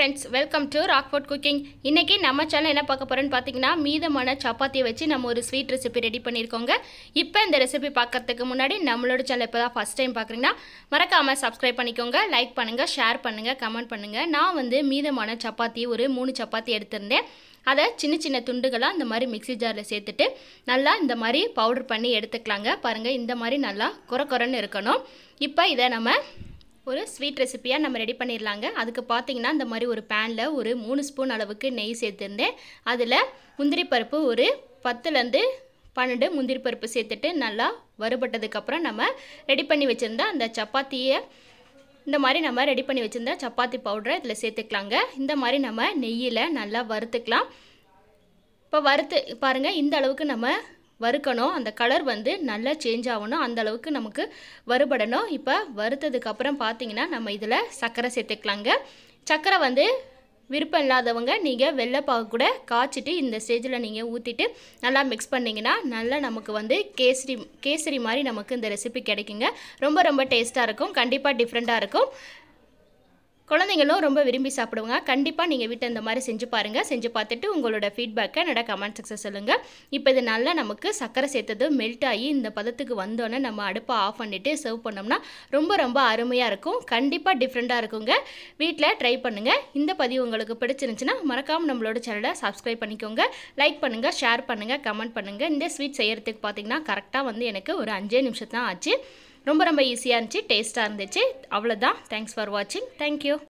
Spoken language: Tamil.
friends welcome to Rockfort cooking இன்றைக்கி நம்ம சேனல் என்ன பார்க்க போகிறோன்னு பார்த்தீங்கன்னா மீதமான சப்பாத்தியை வச்சு நம்ம ஒரு ஸ்வீட் ரெசிபி ரெடி பண்ணியிருக்கோங்க இப்போ இந்த ரெசிபி பார்க்கறதுக்கு முன்னாடி நம்மளோட சேனல் இப்போ தான் ஃபஸ்ட் டைம் பார்க்குறீங்கன்னா மறக்காமல் சப்ஸ்கிரைப் பண்ணிக்கோங்க லைக் பண்ணுங்கள் ஷேர் பண்ணுங்கள் கமெண்ட் பண்ணுங்கள் நான் வந்து மீதமான சப்பாத்தி ஒரு மூணு சப்பாத்தி எடுத்திருந்தேன் அதை சின்ன சின்ன துண்டுகளாக இந்த மாதிரி மிக்ஸி ஜாரில் சேர்த்துட்டு நல்லா இந்த மாதிரி பவுடர் பண்ணி எடுத்துக்கலாங்க பாருங்கள் இந்த மாதிரி நல்லா குறை குறைன்னு இருக்கணும் இப்போ இதை நம்ம ஒரு ஸ்வீட் ரெசிப்பியாக நம்ம ரெடி பண்ணிடலாங்க அதுக்கு பார்த்தீங்கன்னா இந்த மாதிரி ஒரு பேனில் ஒரு மூணு ஸ்பூன் அளவுக்கு நெய் சேர்த்துருந்தேன் அதில் முந்திரி பருப்பு ஒரு பத்துலேருந்து பன்னெண்டு முந்திரி பருப்பு சேர்த்துட்டு நல்லா வறுபட்டதுக்கப்புறம் நம்ம ரெடி பண்ணி வச்சுருந்த அந்த சப்பாத்தியை இந்த மாதிரி நம்ம ரெடி பண்ணி வச்சுருந்த சப்பாத்தி பவுடரை இதில் சேர்த்துக்கலாங்க இந்த மாதிரி நம்ம நெய்யில் நல்லா வறுத்துக்கலாம் இப்போ வறுத்து பாருங்கள் இந்த அளவுக்கு நம்ம வறுக்கணும் அந்த கலர் வந்து நல்லா சேஞ்ச் ஆகணும் அந்த அளவுக்கு நமக்கு வறுபடணும் இப்போ வறுத்ததுக்கப்புறம் பார்த்தீங்கன்னா நம்ம இதில் சர்க்கரை சேர்த்துக்கலாங்க சர்க்கரை வந்து விருப்பம் இல்லாதவங்க நீங்கள் வெள்ளைப்பாகு கூட காய்ச்சிட்டு இந்த ஸ்டேஜில் நீங்கள் ஊற்றிட்டு நல்லா மிக்ஸ் பண்ணிங்கன்னா நல்லா நமக்கு வந்து கேசரி கேசரி மாதிரி நமக்கு இந்த ரெசிபி கிடைக்குங்க ரொம்ப ரொம்ப டேஸ்ட்டாக இருக்கும் கண்டிப்பாக டிஃப்ரெண்ட்டாக இருக்கும் குழந்தைங்களும் ரொம்ப விரும்பி சாப்பிடுவாங்க கண்டிப்பாக நீங்கள் வீட்டை இந்த மாதிரி செஞ்சு பாருங்கள் செஞ்சு பார்த்துட்டு உங்களோட ஃபீட்பேக்கை என்னோட கமெண்ட் செக்ஷன் சொல்லுங்கள் இப்போ இது நல்லா நமக்கு சர்க்கரை சேர்த்தது மெல்ட் ஆகி இந்த பதத்துக்கு வந்தோன்னே நம்ம அடுப்பை ஆஃப் பண்ணிவிட்டு சர்வ் பண்ணோம்னா ரொம்ப ரொம்ப அருமையாக இருக்கும் கண்டிப்பாக டிஃப்ரெண்ட்டாக இருக்குங்க வீட்டில் ட்ரை பண்ணுங்கள் இந்த பதிவு உங்களுக்கு பிடிச்சிருந்துச்சுன்னா மறக்காமல் நம்மளோட சேனலை சப்ஸ்கிரைப் பண்ணிக்கோங்க லைக் பண்ணுங்கள் ஷேர் பண்ணுங்கள் கமெண்ட் பண்ணுங்கள் இந்த ஸ்வீட் செய்கிறதுக்கு பார்த்தீங்கன்னா கரெக்டாக வந்து எனக்கு ஒரு அஞ்சே நிமிஷம் தான் ஆச்சு ரொம்ப ரொம்ப ஈஸியாக இருந்துச்சு டேஸ்ட்டாக இருந்துச்சு அவ்வளோதான் தேங்க்ஸ் ஃபார் வாட்சிங் தேங்க்யூ